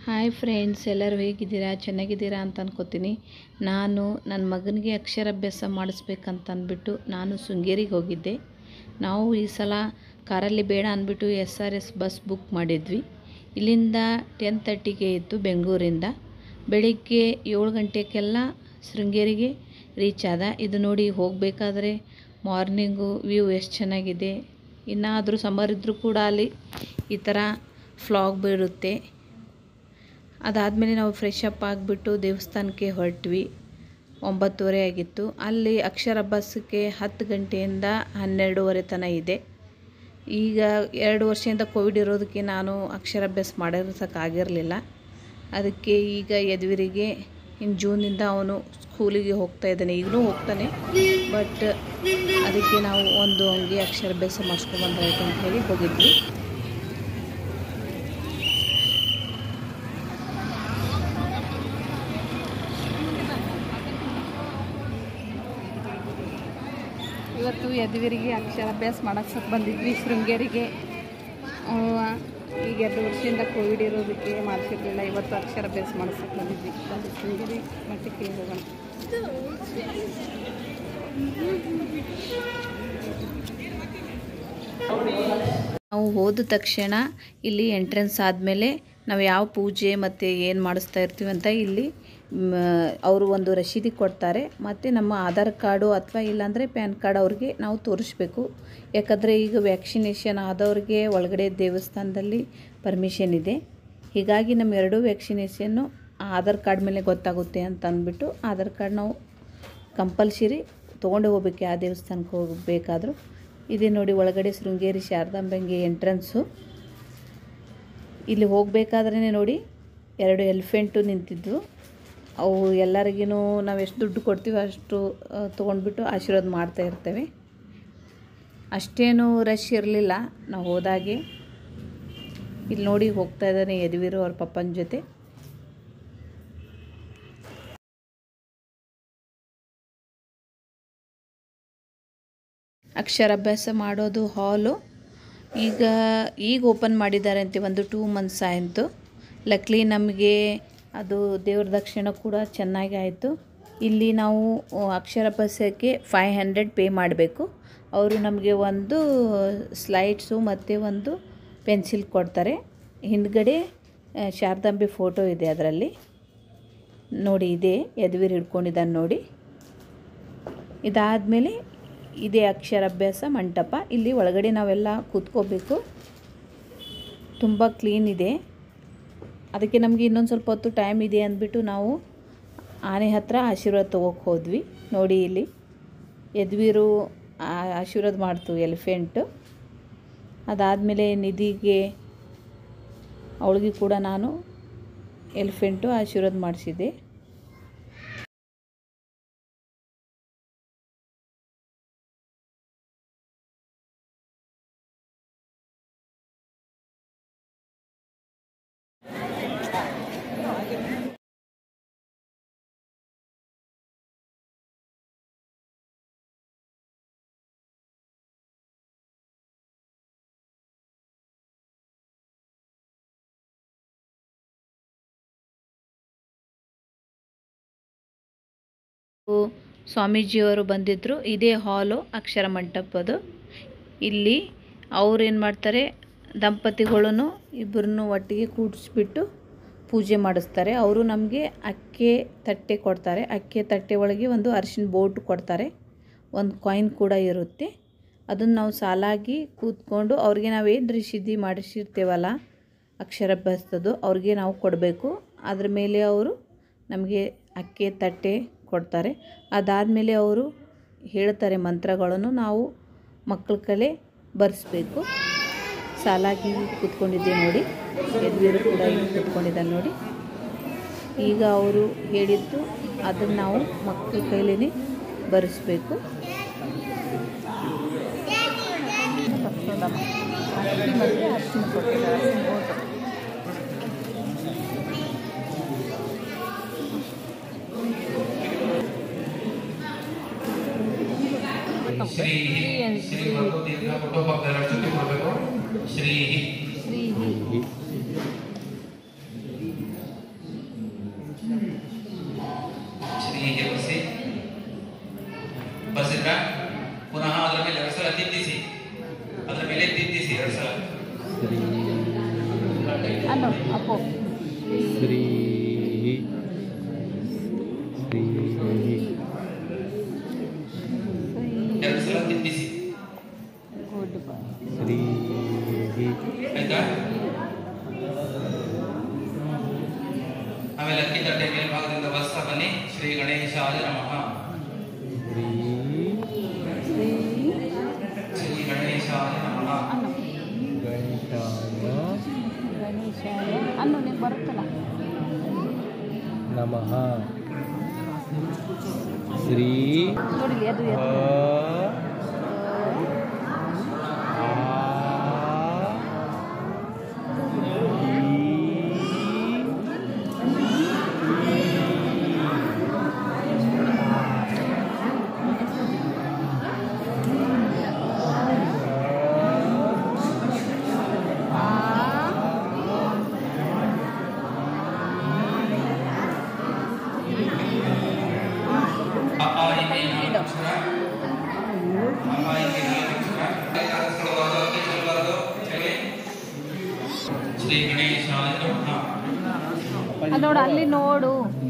hi friends ಎಲ್ಲರೂ ಹೇಗಿದ್ದೀರಾ ಚೆನ್ನಾಗಿದ್ದೀರಾ ಅಂತ ಅನ್ಕೋತೀನಿ ನಾನು ನನ್ನ ಮಗನಿಗೆ ಅಕ್ಷರಾಭ್ಯಾಸ ಮಾಡಿಸ್ಬೇಕಂತ ಅಂದ್ಬಿಟ್ಟು ನಾನು ಶೃಂಗೇರಿಗೆ ಹೋಗಿದ್ದೆ ನಾವು ಈ ಸಲ ಕಾರಲ್ಲಿ ಬೇಡ ಅಂದ್ಬಿಟ್ಟು S R S bus book ಮಾಡಿದ್ವಿ ಇಲ್ಲಿಂದ ಟೆನ್ ತರ್ಟಿಗೆ ಇತ್ತು ಬೆಂಗಳೂರಿಂದ ಬೆಳಿಗ್ಗೆ ಏಳು ಗಂಟೆಗೆಲ್ಲ ಶೃಂಗೇರಿಗೆ ರೀಚ್ ಆದ ಇದು ನೋಡಿ ಹೋಗಬೇಕಾದ್ರೆ ಮಾರ್ನಿಂಗು ವ್ಯೂ ಎಷ್ಟು ಚೆನ್ನಾಗಿದೆ ಇನ್ನಾದರೂ ಸಮ್ಮರ್ ಇದ್ದರೂ ಕೂಡ ಅಲ್ಲಿ ಈ ಥರ ಫ್ಲಾಗ್ ಬೀರುತ್ತೆ ಅದಾದಮೇಲೆ ನಾವು ಫ್ರೆಶ್ ಅಪ್ ಆಗಿಬಿಟ್ಟು ದೇವಸ್ಥಾನಕ್ಕೆ ಹೊರಟ್ವಿ ಒಂಬತ್ತುವರೆ ಆಗಿತ್ತು ಅಲ್ಲಿ ಅಕ್ಷರಾಭ್ಯಾಸಕ್ಕೆ ಹತ್ತು ಗಂಟೆಯಿಂದ ಹನ್ನೆರಡೂವರೆ ತನಕ ಇದೆ ಈಗ ಎರಡು ವರ್ಷದಿಂದ ಕೋವಿಡ್ ಇರೋದಕ್ಕೆ ನಾನು ಅಕ್ಷರಾಭ್ಯಾಸ ಮಾಡಿರ್ಸೋಕ್ಕಾಗಿರಲಿಲ್ಲ ಅದಕ್ಕೆ ಈಗ ಯದುವೀರಿಗೆ ಇನ್ನು ಜೂನಿಂದ ಅವನು ಸ್ಕೂಲಿಗೆ ಹೋಗ್ತಾ ಇದ್ದಾನೆ ಈಗಲೂ ಹೋಗ್ತಾನೆ ಬಟ್ ಅದಕ್ಕೆ ನಾವು ಒಂದು ಹಂಗೆ ಅಕ್ಷರಾಭ್ಯಾಸ ಮಾಡಿಸ್ಕೊಂಬಂದಾಯ್ತು ಅಂತ ಹೇಳಿ ಹೋಗಿದ್ವಿ ಇವತ್ತು ಯದುವೀರಿಗೆ ಅಕ್ಷರಾಭ್ಯಾಸ ಮಾಡಕ್ಕೆ ಬಂದಿದ್ವಿ ಶೃಂಗೇರಿಗೆ ಅವ ಈಗ ಎರಡು ವರ್ಷದಿಂದ ಕೋವಿಡ್ ಇರೋದಕ್ಕೆ ಮಾಡಿಸಿರ್ಲಿಲ್ಲ ಇವತ್ತು ಅಕ್ಷರಾಭ್ಯಾಸ ಮಾಡಿಸಕ್ಕೆ ಬಂದಿದ್ವಿ ಬಂದು ಶೃಂಗೇರಿ ಮಠಕ್ಕೆ ಹೋಗೋಣ ನಾವು ಹೋದ ತಕ್ಷಣ ಇಲ್ಲಿ ಎಂಟ್ರೆನ್ಸ್ ಆದಮೇಲೆ ನಾವು ಯಾವ ಪೂಜೆ ಮತ್ತು ಏನು ಮಾಡಿಸ್ತಾ ಇರ್ತೀವಿ ಅಂತ ಇಲ್ಲಿ ಅವರು ಒಂದು ರಸೀದಿ ಕೊಡ್ತಾರೆ ಮತ್ತು ನಮ್ಮ ಆಧಾರ್ ಕಾರ್ಡು ಅಥವಾ ಇಲ್ಲಾಂದರೆ ಪ್ಯಾನ್ ಕಾರ್ಡ್ ಅವ್ರಿಗೆ ನಾವು ತೋರಿಸ್ಬೇಕು ಯಾಕಂದರೆ ಈಗ ವ್ಯಾಕ್ಸಿನೇಷನ್ ಆದವ್ರಿಗೆ ಒಳಗಡೆ ದೇವಸ್ಥಾನದಲ್ಲಿ ಪರ್ಮಿಷನ್ ಇದೆ ಹೀಗಾಗಿ ನಮ್ಮ ಎರಡೂ ವ್ಯಾಕ್ಸಿನೇಷನ್ನು ಆಧಾರ್ ಕಾರ್ಡ್ ಮೇಲೆ ಗೊತ್ತಾಗುತ್ತೆ ಅಂತ ಅಂದ್ಬಿಟ್ಟು ಆಧಾರ್ ಕಾರ್ಡ್ ನಾವು ಕಂಪಲ್ಸರಿ ತೊಗೊಂಡು ಹೋಗ್ಬೇಕು ಯಾವ ದೇವಸ್ಥಾನಕ್ಕೆ ಹೋಗಬೇಕಾದ್ರೂ ಇದೆ ನೋಡಿ ಒಳಗಡೆ ಶೃಂಗೇರಿ ಶಾರದಾಂಬೆಗೆ ಎಂಟ್ರೆನ್ಸು ಇಲ್ಲಿ ಹೋಗಬೇಕಾದ್ರೇ ನೋಡಿ ಎರಡು ಎಲಿಫೆಂಟು ನಿಂತಿದ್ವು ಅವು ಎಲ್ಲರಿಗೂ ನಾವು ಎಷ್ಟು ದುಡ್ಡು ಕೊಡ್ತೀವಿ ಅಷ್ಟು ತೊಗೊಂಡ್ಬಿಟ್ಟು ಆಶೀರ್ವಾದ ಮಾಡ್ತಾ ಇರ್ತೇವೆ ಅಷ್ಟೇನು ರಶ್ ಇರಲಿಲ್ಲ ನಾವು ಹೋದಾಗೆ ಇಲ್ಲಿ ನೋಡಿ ಹೋಗ್ತಾ ಇದ್ದಾನೆ ಯದುವೀರು ಅವ್ರ ಪಪ್ಪನ ಜೊತೆ ಅಕ್ಷರಾಭ್ಯಾಸ ಮಾಡೋದು ಹಾಲು ಈಗ ಈಗ ಓಪನ್ ಮಾಡಿದ್ದಾರೆ ಅಂತೆ ಒಂದು ಟೂ ಮಂತ್ಸ್ ಆಯಿತು ಲಕ್ಲಿ ನಮಗೆ ಅದು ದೇವ್ರ ದಕ್ಷಿಣ ಕೂಡ ಚೆನ್ನಾಗಿ ಆಯಿತು ಇಲ್ಲಿ ನಾವು ಅಕ್ಷರಾಭ್ಯಾಸಕ್ಕೆ ಫೈವ್ ಹಂಡ್ರೆಡ್ ಪೇ ಮಾಡಬೇಕು ಅವರು ನಮಗೆ ಒಂದು ಸ್ಲೈಡ್ಸು ಮತ್ತು ಒಂದು ಪೆನ್ಸಿಲ್ ಕೊಡ್ತಾರೆ ಹಿಂದ್ಗಡೆ ಶಾರದಾಂಬೆ ಫೋಟೋ ಇದೆ ಅದರಲ್ಲಿ ನೋಡಿ ಇದೆ ಯದುವೀರ್ ಹಿಡ್ಕೊಂಡಿದ್ದಾನೆ ನೋಡಿ ಇದಾದಮೇಲೆ ಇದೇ ಅಕ್ಷರಾಭ್ಯಾಸ ಮಂಟಪ ಇಲ್ಲಿ ಒಳಗಡೆ ನಾವೆಲ್ಲ ಕೂತ್ಕೋಬೇಕು ತುಂಬ ಕ್ಲೀನ್ ಇದೆ ಅದಕ್ಕೆ ನಮಗೆ ಇನ್ನೊಂದು ಸ್ವಲ್ಪ ಹೊತ್ತು ಟೈಮ್ ಇದೆ ಅಂದ್ಬಿಟ್ಟು ನಾವು ಆನೆ ಹತ್ರ ಆಶೀರ್ವಾದ ತೊಗೋಕೆ ಹೋದ್ವಿ ನೋಡಿ ಇಲ್ಲಿ ಯದುವೀರು ಆಶೀರ್ವಾದ ಮಾಡ್ತು ಎಲಿಫೆಂಟು ಅದಾದಮೇಲೆ ನಿಧಿಗೆ ಅವಳಿಗೆ ಕೂಡ ನಾನು ಎಲಿಫೆಂಟು ಆಶೀರ್ವಾದ ಮಾಡಿಸಿದ್ದೆ ಸ್ವಾಮೀಜಿಯವರು ಬಂದಿದ್ದರು ಇದೇ ಹಾಲು ಅಕ್ಷರ ಮಂಟಪದು ಇಲ್ಲಿ ಅವ್ರು ಏನು ಮಾಡ್ತಾರೆ ದಂಪತಿಗಳನ್ನು ಇಬ್ಬರನ್ನು ಒಟ್ಟಿಗೆ ಕೂಡಿಸ್ಬಿಟ್ಟು ಪೂಜೆ ಮಾಡಿಸ್ತಾರೆ ಅವರು ನಮಗೆ ಅಕ್ಕೆ ತಟ್ಟೆ ಕೊಡ್ತಾರೆ ಅಕ್ಕೆ ತಟ್ಟೆ ಒಳಗೆ ಒಂದು ಅರಿಶಿನ ಬೋಟ್ ಕೊಡ್ತಾರೆ ಒಂದು ಕಾಯಿನ್ ಕೂಡ ಇರುತ್ತೆ ಅದನ್ನು ನಾವು ಸಾಲಾಗಿ ಕೂತ್ಕೊಂಡು ಅವ್ರಿಗೆ ನಾವು ಏನು ರಿಷಿದ್ದಿ ಮಾಡಿಸಿರ್ತೇವಲ್ಲ ಅಕ್ಷರಾಭ್ಯಾಸದ್ದು ಅವ್ರಿಗೆ ನಾವು ಕೊಡಬೇಕು ಅದ್ರ ಮೇಲೆ ಅವರು ನಮಗೆ ಅಕ್ಕೆ ತಟ್ಟೆ ಕೊಡ್ತಾರೆ ಅದಾದಮೇಲೆ ಅವರು ಹೇಳ್ತಾರೆ ಮಂತ್ರಗಳನ್ನು ನಾವು ಮಕ್ಕಳ ಕಲೆ ಬರೆಸ್ಬೇಕು ಸಾಲಾಗಿ ಕೂತ್ಕೊಂಡಿದ್ದೆ ನೋಡಿ ಯದುವೀರು ಕೂಡ ಇಲ್ಲಿ ಕೂತ್ಕೊಂಡಿದ್ದಾನೆ ನೋಡಿ ಈಗ ಅವರು ಹೇಳಿದ್ದು ಅದನ್ನು ನಾವು ಮಕ್ಕಳ ಕೈಲೇ ಬರೆಸ್ಬೇಕು ಅರಿಶಿನ ಕೊಟ್ಟಿದ್ದಾರೆ ಶ್ರೀ ಶ್ರೀ ಭಗವತಿಯಿಂದ ಫೋಟೋ ಪಕ್ಕದಲ್ಲಿ ಅರ್ಚನೆ ಮಾಡಬೇಕು ಶ್ರೀ ಶ್ರೀ ತಪ್ಪು ಶ್ರೀ ಶ್ರೀ ಎರಡು ಸಲ ತಿದ್ದಿಸಿ ಗುಡ್ ಬಾಯ್ ಶ್ರೀ ಆಯ್ತಾ ಆಮೇಲೆ ಅಕ್ಕಿ ತಟ್ಟೆ ಮೇಲ್ಭಾಗದಿಂದ ಬರ್ಸ್ತಾ ಬನ್ನಿ ಶ್ರೀ ಗಣೇಶಾಯ ನಮಃ ಶ್ರೀ ಶ್ರೀ ಶ್ರೀ ಗಣೇಶಾಯ ನಮಃ ಅನ್ನು ಗಣೇಶಾಯ ಗಣೇಶಾಯ ಅನ್ನು ನಿಮ್ಗೆ ಬರುತ್ತಲ್ಲ ನಮಃ ಶ್ರೀ ನೋಡಿಲಿ ಅದು ಅ ಆ ಅಪ್ಪ ಇಲ್ಲಿ ನಾಲ್ಕು ಅಕ್ಷರ ಅಮ್ಮ ಇಲ್ಲಿ ನಾಲ್ಕು ಅಕ್ಷರ ಕಾಣಿಸ್ಕೊಳ್ಳಬಾರ್ದು ಅಕ್ಕಿ ಚೆಲ್ಲಬಾರ್ದು ಚೆಲ್ಲಿ ಶ್ರೀ ಗಣೇಶಾಯ ನಮಃ ಅದು ನೋಡು ಅಲ್ಲಿ ನೋಡು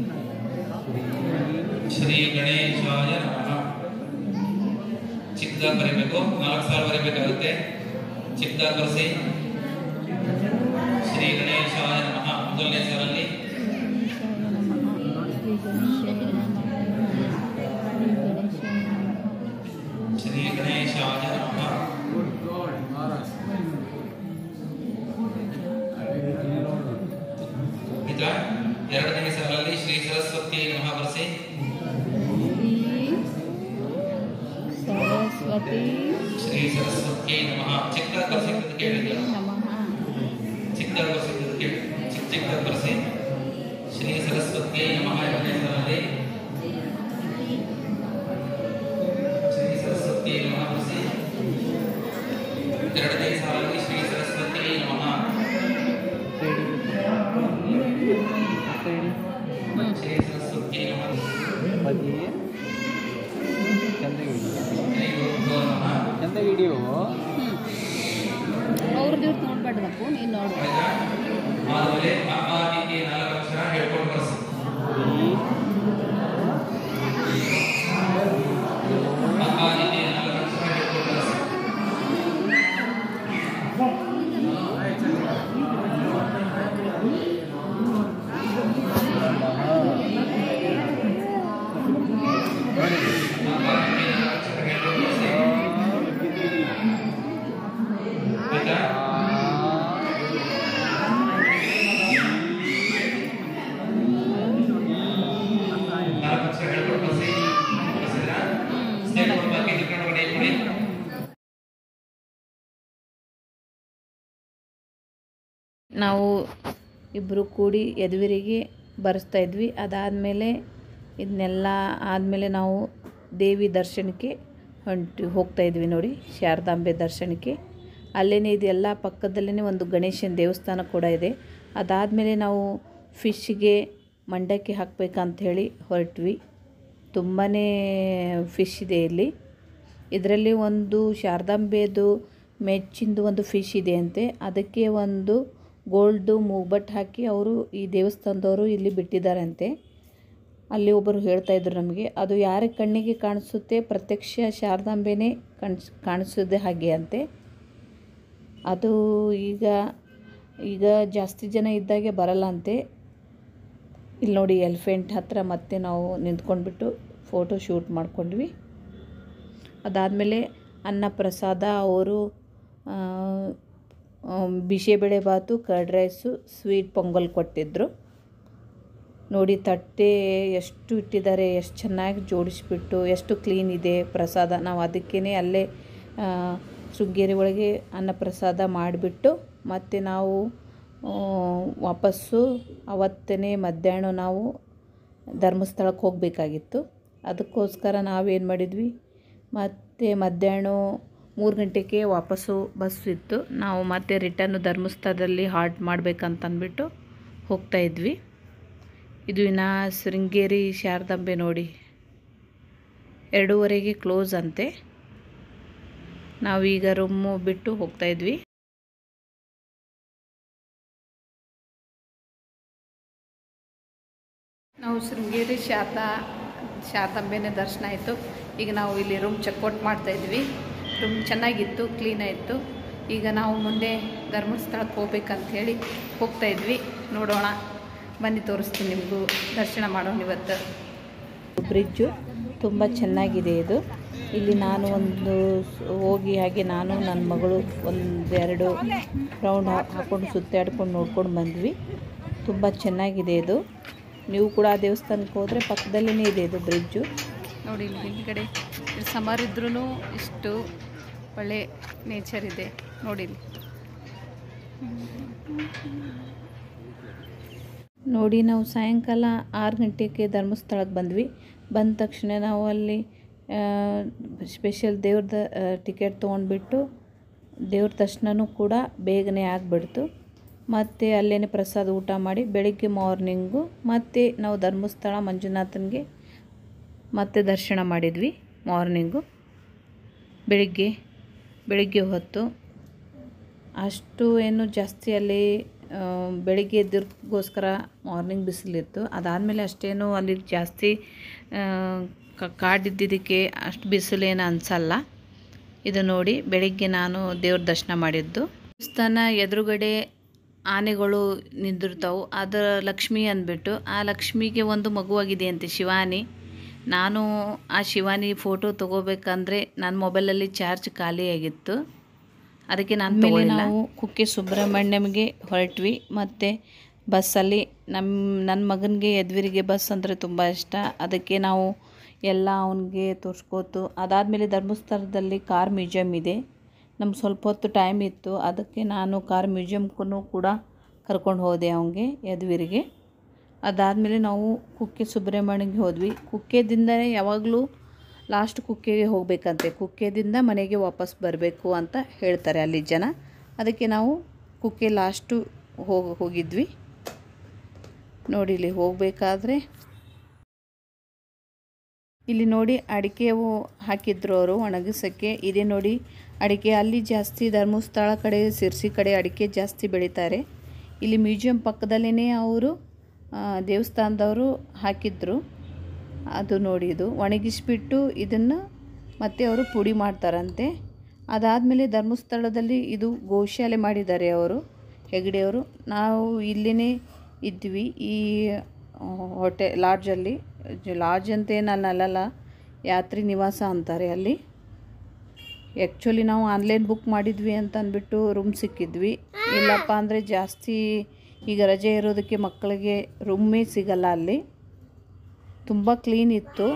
ಶ್ರೀ ಗಣೇಶಾಯ ನಮಃ ಚಿಕ್ಕದಾಗಿ ಬರೀಬೇಕು ನಾಲ್ಕು ಸಾಲ ಬರೀಬೇಕಾಗುತ್ತೆ ಚಿಕ್ಕದಾಗಿ ಬರೆಸಿ ಶ್ರೀ ಗಣೇಶಾಯ ನಮಃ ಮೊದಲನೇ ಸಾಲಲ್ಲಿ ಶ್ರೀ ಗಣೇಶಾಯ ನಮಃ ಆಯ್ತಾ ಎರಡನೇ ಸಾಲಲ್ಲಿ ಶ್ರೀ ಸರಸ್ವತಿ ನಮಃ ಬರೆಸಿ ಸರಸ್ವತಿ ಶ್ರೀ ಸರಸ್ವತಿ ನಮಃ ಚಿಕ್ಕದಾಗಿ ಬರೆಸಿದ್ದಕ್ಕೆ ಹೇಳಿದ್ರು ನಮಃ ಚಿಕ್ಕದಾಗಿ ಬರೆಸಿದ್ದಕ್ಕೆ ಚಿಕ್ಕ ಚಿಕ್ಕದಾಗಿ ಬರೆಸಿ ಶ್ರೀ ಸರಸ್ವತಿ ನಮಃ ಎರಡನೇ ಸಾಲಲ್ಲಿ ಶ್ರೀ ಸರಸ್ವತಿ ನಮಃ ಬರೆಸಿ ಎರಡನೇ ಸಾಲಲ್ಲಿ ಶ್ರೀ ಸರಸ್ವತಿ ನಮಃ ಶ್ರೀ ಸರಸ್ವತಿ ನಮಃ ಪದಿ ಚಂದ ಹಿಡಿಯೋ ಶ್ರೀ ಗುರುಭ್ಯೋ ನಮಃ ಚಂದ ಹಿಡಿಯೋ ಅವ್ರದ್ದು ಇವ್ರದ್ದು ನೋಡ್ಬೇಡ್ದಪ್ಪು ನೀನು ನೋಡು ಆಯ್ತಾ ಆಮೇಲೆ ಅಮ್ಮ ಇಲ್ಲಿ ನಾಲ್ಕು ಅಕ್ಷರ ಹೇಳ್ಕೊಂಡು ಬರೆಸಿ ಅಮ್ಮ ಇಲ್ಲಿ ನಾಲ್ಕು ಅಕ್ಷರ ಹೇಳ್ಕೊಂಡು ಬರೆಸಿ ಅಮ್ಮ ಇಲ್ಲಿ ನಾಲ್ಕು ಅಕ್ಷರ ಹೇಳ್ಕೊಂಡು ಬರೆಸಿ ಆಯ್ತಾ ನಾಲ್ಕು ಅಕ್ಷರ ಹೇಳ್ಕೊಂಡು ಬರೆಸಿ ಬರೆಸಿದ್ರಾ ಸ್ನೇಹಿತರು ಬಗ್ಗೆ ತಿಳ್ಕೊಂಡು ಹೊಡೆ ಕೊಡಿ ನಾವು ಇಬ್ಬರು ಕೂಡಿ ಯದುವೀರಿಗೆ ಬರೆಸ್ತಾ ಇದ್ವಿ ಅದಾದಮೇಲೆ ಇದನ್ನೆಲ್ಲ ಆದಮೇಲೆ ನಾವು ದೇವಿ ದರ್ಶನಕ್ಕೆ ಹೊಂಟಿ ಹೋಗ್ತಾ ಇದ್ವಿ ನೋಡಿ ಶಾರದಾಂಬೆ ದರ್ಶನಕ್ಕೆ ಅಲ್ಲೇ ಇದೆಲ್ಲ ಪಕ್ಕದಲ್ಲೇ ಒಂದು ಗಣೇಶನ ದೇವಸ್ಥಾನ ಕೂಡ ಇದೆ ಅದಾದಮೇಲೆ ನಾವು ಫಿಶ್ಗೆ ಮಂಡಕ್ಕಿ ಹಾಕಬೇಕಂತ ಹೇಳಿ ಹೊರಟ್ವಿ ತುಂಬಾ ಫಿಶ್ ಇದೆ ಇಲ್ಲಿ ಇದರಲ್ಲಿ ಒಂದು ಶಾರದಾಂಬೆದು ಮೆಚ್ಚಿಂದು ಒಂದು ಫಿಶ್ ಇದೆ ಅಂತೆ ಅದಕ್ಕೆ ಒಂದು ಗೋಲ್ಡು ಮೂಗ್ಬಟ್ ಹಾಕಿ ಅವರು ಈ ದೇವಸ್ಥಾನದವರು ಇಲ್ಲಿ ಬಿಟ್ಟಿದ್ದಾರಂತೆ ಅಲ್ಲಿ ಒಬ್ಬರು ಹೇಳ್ತಾ ಇದ್ರು ನಮಗೆ ಅದು ಯಾರ ಕಣ್ಣಿಗೆ ಕಾಣಿಸುತ್ತೆ ಪ್ರತ್ಯಕ್ಷ ಶಾರದಾಂಬೆನೇ ಕಾಣಿಸ್ ಕಾಣಿಸೋದೇ ಹಾಗೆ ಅಂತೆ ಅದು ಈಗ ಈಗ ಜಾಸ್ತಿ ಜನ ಇದ್ದಾಗೆ ಬರಲ್ಲ ಅಂತೆ ಇಲ್ಲಿ ನೋಡಿ ಎಲಿಫೆಂಟ್ ಹತ್ರ ಮತ್ತೆ ನಾವು ನಿಂತ್ಕೊಂಡ್ಬಿಟ್ಟು ಫೋಟೋ ಶೂಟ್ ಮಾಡ್ಕೊಂಡ್ವಿ ಅದಾದಮೇಲೆ ಅನ್ನ ಪ್ರಸಾದ ಅವರು bisibele bath curd rice sweet pongal ಕೊಟ್ಟಿದ್ದರು ನೋಡಿ ತಟ್ಟೆ ಎಷ್ಟು ಇಟ್ಟಿದ್ದಾರೆ ಎಷ್ಟು ಚೆನ್ನಾಗಿ ಜೋಡಿಸ್ಬಿಟ್ಟು ಎಷ್ಟು ಕ್ಲೀನ್ ಇದೆ ಪ್ರಸಾದ ನಾವು ಅದಕ್ಕೇ ಅಲ್ಲೇ ಆ, ಶೃಂಗೇರಿ ಒಳಗೆ ಅನ್ನ ಪ್ರಸಾದ ಮಾಡಿಬಿಟ್ಟು ಮತ್ತು ನಾವು ಆ, ವಾಪಸ್ಸು ಅವತ್ತನೇ ಮಧ್ಯಾಹ್ನ ನಾವು ಧರ್ಮಸ್ಥಳಕ್ಕೆ ಹೋಗಬೇಕಾಗಿತ್ತು ಅದಕ್ಕೋಸ್ಕರ ನಾವೇನು ಮಾಡಿದ್ವಿ ಮತ್ತು ಮಧ್ಯಾಹ್ನ ಮೂರು ಗಂಟೆಗೆ ವಾಪಸ್ಸು ಬಸ್ ಇತ್ತು ನಾವು ಮತ್ತೆ ರಿಟರ್ನ್ ಧರ್ಮಸ್ಥಳದಲ್ಲಿ ಹಾಲ್ಟ್ ಮಾಡ್ಬೇಕಂತಂದ್ಬಿಟ್ಟು ಹೋಗ್ತಾ ಇದ್ವಿ ಇದು ಇನ್ನು ಶೃಂಗೇರಿ ಶಾರದಾಂಬೆ ನೋಡಿ ಎರಡೂವರೆಗೆ ಕ್ಲೋಸ್ ಅಂತೆ ನಾವೀಗ ರೂಮು ಬಿಟ್ಟು ಹೋಗ್ತಾ ಇದ್ವಿ ನಾವು ಶೃಂಗೇರಿ ಶಾರದಾ ಶಾರದಾಂಬೆನೇ ದರ್ಶನ ಆಯಿತು ಈಗ ನಾವು ಇಲ್ಲಿ ರೂಮ್ ಚೆಕ್ಔಟ್ ಮಾಡ್ತಾಯಿದ್ವಿ ರೂಮ್ ಚೆನ್ನಾಗಿತ್ತು ಕ್ಲೀನ್ ಆಯಿತು ಈಗ ನಾವು ಮುಂದೆ ಧರ್ಮಸ್ಥಳಕ್ಕೆ ಹೋಗ್ಬೇಕಂತ ಹೇಳಿ ಹೋಗ್ತಾ ಇದ್ವಿ ನೋಡೋಣ ಬನ್ನಿ ತೋರಿಸ್ತೀನಿ ನಿಮಗೂ ದರ್ಶನ ಮಾಡೋಣ ಇವತ್ತು ಬ್ರಿಡ್ಜು ತುಂಬ ಚೆನ್ನಾಗಿದೆ ಇದು ಇಲ್ಲಿ ನಾನು ಒಂದು ಸ್- ಹೋಗಿ ಹಾಗೆ ನಾನು ನನ್ನ ಮಗಳು ಒಂದೆರಡು ರೌಂಡ್ ಹಾಕ್ಕೊಂಡು ಸುತ್ತಾಡ್ಕೊಂಡು ನೋಡ್ಕೊಂಡು ಬಂದ್ವಿ ತುಂಬ ಚೆನ್ನಾಗಿದೆ ಇದು ನೀವು ಕೂಡ ಆ ದೇವಸ್ಥಾನಕ್ಕೆ ಹೋದರೆ ಪಕ್ಕದಲ್ಲೇ ಇದೆ ಇದು ಬ್ರಿಡ್ಜು ನೋಡಿ ಇಲ್ಲಿ ಹಿಂದ್ಗಡೆ ಸಮರ್ ಇದ್ರೂ ಇಷ್ಟು ಒಳ್ಳೆ ನೇಚರ್ ಇದೆ ನೋಡಿ ಇಲ್ಲಿ ನೋಡಿ ನಾವು ಸಾಯಂಕಾಲ ಆರು ಗಂಟೆಗೆ ಧರ್ಮಸ್ಥಳಕ್ಕೆ ಬಂದ್ವಿ ಬಂದ ತಕ್ಷಣ ನಾವು ಅಲ್ಲಿ ಸ್ಪೆಷಲ್ ದೇವ್ರದ ಟಿಕೆಟ್ ತೊಗೊಂಡ್ಬಿಟ್ಟು ದೇವ್ರ ದರ್ಶನನೂ ಕೂಡ ಬೇಗನೆ ಆಗಿಬಿಡ್ತು ಮತ್ತು ಅಲ್ಲೇ ಪ್ರಸಾದ ಊಟ ಮಾಡಿ ಬೆಳಿಗ್ಗೆ ಮಾರ್ನಿಂಗು ಮತ್ತು ನಾವು ಧರ್ಮಸ್ಥಳ ಮಂಜುನಾಥನಿಗೆ ಮತ್ತೆ ದರ್ಶನ ಮಾಡಿದ್ವಿ ಮಾರ್ನಿಂಗು ಬೆಳಿಗ್ಗೆ ಬೆಳಿಗ್ಗೆ ಹೊತ್ತು ಅಷ್ಟು ಏನು ಜಾಸ್ತಿ ಅಲ್ಲಿ ಆ, ಬೆಳಿಗ್ಗೆ ಎದ್ದಕ್ಕೋಸ್ಕರ ಮಾರ್ನಿಂಗ್ ಬಿಸಿಲಿತ್ತು ಅದಾದಮೇಲೆ ಅಷ್ಟೇನು ಅಲ್ಲಿ ಜಾಸ್ತಿ ಆ, ಕ- ಕಾಡಿದ್ದಿದ್ದಕ್ಕೆ ಅಷ್ಟು ಬಿಸಿಲೇನು ಅನಿಸಲ್ಲ ಇದು ನೋಡಿ ಬೆಳಿಗ್ಗೆ ನಾನು ದೇವ್ರ ದರ್ಶನ ಮಾಡಿದ್ದು ದೇವಸ್ಥಾನ ಎದುರುಗಡೆ ಆನೆಗಳು ನಿಂದಿರ್ತಾವೆ ಅದರ ಲಕ್ಷ್ಮಿ ಅಂದ್ಬಿಟ್ಟು ಆ ಲಕ್ಷ್ಮಿಗೆ ಒಂದು ಮಗುವಾಗಿದೆ ಅಂತೆ ಶಿವಾನಿ ನಾನು ಆ ಶಿವಾನಿ ಫೋಟೋ ತಗೋಬೇಕಂದ್ರೆ ನನ್ನ ಮೊಬೈಲಲ್ಲಿ ಚಾರ್ಜ್ ಖಾಲಿಯಾಗಿತ್ತು ಅದಕ್ಕೆ ನಾನು ತಗೊಳ್ಳಿಲ್ಲ ನಾವು ಕುಕ್ಕೆ ಸುಬ್ರಹ್ಮಣ್ಯಂಗೆ ಹೊರಟ್ವಿ ಮತ್ತು ಬಸ್ಸಲ್ಲಿ ನಮ್ಮ ನನ್ನ ಮಗನಿಗೆ ಯದ್ವಿರಿಗೆ ಬಸ್ ಅಂದರೆ ತುಂಬ ಇಷ್ಟ ಅದಕ್ಕೆ ನಾವು ಎಲ್ಲ ಅವನಿಗೆ ತೋರಿಸ್ಕೋತು ಅದಾದಮೇಲೆ ಧರ್ಮಸ್ಥಳದಲ್ಲಿ ಕಾರ್ ಮ್ಯೂಸಿಯಮ್ ಇದೆ ನಮ್ಗೆ ಸ್ವಲ್ಪ ಹೊತ್ತು ಟೈಮ್ ಇತ್ತು ಅದಕ್ಕೆ ನಾನು ಕಾರ್ ಮ್ಯೂಸಿಯಮ್ಗೂ ಕೂಡ ಕರ್ಕೊಂಡು ಹೋದೆ ಅವನಿಗೆ ಯದ್ವೀರಿಗೆ ಅದಾದಮೇಲೆ ನಾವು ಕುಕ್ಕೆ ಸುಬ್ರಹ್ಮಣ್ಯಗೆ ಹೋದ್ವಿ ಕುಕ್ಕೆದಿಂದ ಯಾವಾಗಲೂ ಲಾಸ್ಟ್ ಕುಕ್ಕೆಗೆ ಹೋಗಬೇಕಂತೆ ಕುಕ್ಕೆದಿಂದ ಮನೆಗೆ ವಾಪಸ್ ಬರಬೇಕು ಅಂತ ಹೇಳ್ತಾರೆ ಅಲ್ಲಿ ಜನ ಅದಕ್ಕೆ ನಾವು ಕುಕ್ಕೆ ಲಾಸ್ಟು ಹೋಗಿ ಹೋಗಿದ್ವಿ ನೋಡಿ ಇಲ್ಲಿ ಹೋಗಬೇಕಾದ್ರೆ ಇಲ್ಲಿ ನೋಡಿ ಅಡಿಕೆ ಅವು ಹಾಕಿದ್ರು ಅವರು ಒಣಗಿಸೋಕ್ಕೆ ಇದೆ ನೋಡಿ ಅಡಿಕೆ ಅಲ್ಲಿ ಜಾಸ್ತಿ ಧರ್ಮಸ್ಥಳ ಕಡೆ ಸಿರ್ಸಿ ಕಡೆ ಅಡಿಕೆ ಜಾಸ್ತಿ ಬೆಳೀತಾರೆ ಇಲ್ಲಿ ಮ್ಯೂಸಿಯಂ ಪಕ್ಕದಲ್ಲೇ ಅವರು ಆ, ದೇವಸ್ಥಾನದವರು ಹಾಕಿದ್ರು ಅದು ನೋಡಿ ಇದು ಒಣಗಿಸ್ಬಿಟ್ಟು ಇದನ್ನು ಮತ್ತೆ ಅವರು ಪುಡಿ ಮಾಡ್ತಾರಂತೆ ಅದಾದಮೇಲೆ ಧರ್ಮಸ್ಥಳದಲ್ಲಿ ಇದು ಗೋಶಾಲೆ ಮಾಡಿದ್ದಾರೆ ಅವರು ಹೆಗಡೆಯವರು ನಾವು ಇಲ್ಲೇ ಇದ್ವಿ ಈ ಹೋಟೆ ಲಾಡ್ಜಲ್ಲಿ ಲಾಡ್ಜ್ ಅಂತ ಏನು ಅಲ್ಲಲ್ಲ ಯಾತ್ರಿ ನಿವಾಸ ಅಂತಾರೆ ಅಲ್ಲಿ ಆ್ಯಕ್ಚುಲಿ ನಾವು ಆನ್ಲೈನ್ ಬುಕ್ ಮಾಡಿದ್ವಿ ಅಂತ ಅಂದ್ಬಿಟ್ಟು ರೂಮ್ ಸಿಕ್ಕಿದ್ವಿ ಇಲ್ಲಪ್ಪ ಅಂದರೆ ಜಾಸ್ತಿ ಈಗ ರಜೆ ಇರೋದಕ್ಕೆ ಮಕ್ಕಳಿಗೆ ರೂಮೇ ಸಿಗಲ್ಲ ಅಲ್ಲಿ ತುಂಬ ಕ್ಲೀನ್ ಇತ್ತು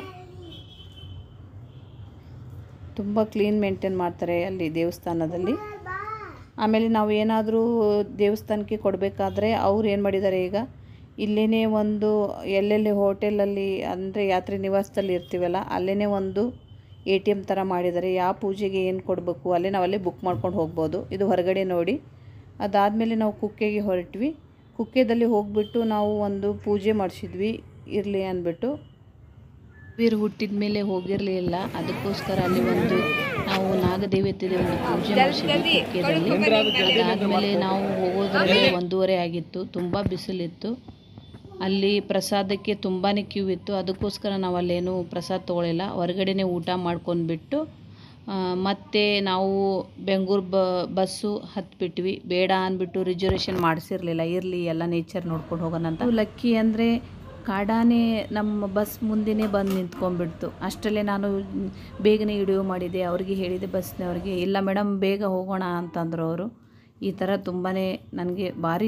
ತುಂಬ ಕ್ಲೀನ್ ಮೇಂಟೈನ್ ಮಾಡ್ತಾರೆ ಅಲ್ಲಿ ದೇವಸ್ಥಾನದಲ್ಲಿ ಆಮೇಲೆ ನಾವು ಏನಾದರೂ ದೇವಸ್ಥಾನಕ್ಕೆ ಕೊಡಬೇಕಾದ್ರೆ ಅವ್ರು ಏನು ಮಾಡಿದ್ದಾರೆ ಈಗ ಇಲ್ಲೇ ಒಂದು ಎಲ್ಲೆಲ್ಲಿ ಹೋಟೆಲಲ್ಲಿ ಅಂದರೆ ಯಾತ್ರಿ ನಿವಾಸದಲ್ಲಿ ಇರ್ತೀವಲ್ಲ ಅಲ್ಲೇ ಒಂದು ಎ ಟಿ ಎಮ್ ಥರ ಮಾಡಿದ್ದಾರೆ ಯಾವ ಪೂಜೆಗೆ ಏನು ಕೊಡಬೇಕು ಅಲ್ಲೇ ನಾವು ಅಲ್ಲೇ ಬುಕ್ ಮಾಡ್ಕೊಂಡು ಹೋಗ್ಬೋದು ಇದು ಹೊರಗಡೆ ನೋಡಿ ಅದಾದಮೇಲೆ ನಾವು ಕುಕ್ಕೆಗೆ ಹೊರಟ್ವಿ ಕುಕ್ಕೆದಲ್ಲಿ ಹೋಗ್ಬಿಟ್ಟು ನಾವು ಒಂದು ಪೂಜೆ ಮಾಡಿಸಿದ್ವಿ ಇರಲಿ ಅಂದ್ಬಿಟ್ಟು ವೀರ್ ಹುಟ್ಟಿದ ಮೇಲೆ ಹೋಗಿರಲಿಲ್ಲ ಅದಕ್ಕೋಸ್ಕರ ಅಲ್ಲಿ ಒಂದು ನಾವು ನಾಗದೇವತೆಗೆ ಒಂದು ಪೂಜೆ ಮಾಡಿಸಿದ್ವಿ ಕುಕ್ಕೆದಲ್ಲಿ ಅದಾದಮೇಲೆ ನಾವು ಹೋಗೋದ್ರಲ್ಲಿ ಒಂದೂವರೆ ಆಗಿತ್ತು ತುಂಬ ಬಿಸಿಲಿತ್ತು ಅಲ್ಲಿ ಪ್ರಸಾದಕ್ಕೆ ತುಂಬಾ ಕ್ಯೂ ಇತ್ತು ಅದಕ್ಕೋಸ್ಕರ ನಾವು ಅಲ್ಲೇನು ಪ್ರಸಾದ ತೊಗೊಳಿಲ್ಲ ಹೊರಗಡೆನೇ ಊಟ ಮಾಡ್ಕೊಂಡ್ಬಿಟ್ಟು ಆ, ಮತ್ತೆ ನಾವು ಬೆಂಗಳೂರು ಬ ಬಸ್ಸು ಹತ್ಬಿಟ್ವಿ ಬೇಡ ಅಂದ್ಬಿಟ್ಟು ರಿಸರ್ವೇಷನ್ ಮಾಡಿಸಿರ್ಲಿಲ್ಲ ಇರಲಿ ಎಲ್ಲ ನೇಚರ್ ನೋಡ್ಕೊಂಡು ಹೋಗೋಣ ಅಂತ ಲಕ್ಕಿ ಅಂದರೆ ಕಾಡಾನೆ ನಮ್ಮ ಬಸ್ ಮುಂದೆನೇ ಬಂದು ನಿಂತ್ಕೊಂಡ್ಬಿಡ್ತು ಅಷ್ಟರಲ್ಲೇ ನಾನು ಬೇಗನೆ ವಿಡಿಯೋ ಮಾಡಿದೆ ಅವ್ರಿಗೆ ಹೇಳಿದೆ ಬಸ್ನವ್ರಿಗೆ ಇಲ್ಲ ಮೇಡಮ್ ಬೇಗ ಹೋಗೋಣ ಅಂತಂದರು ಅವರು ಈ ಥರ ತುಂಬಾ ನನಗೆ ಭಾರಿ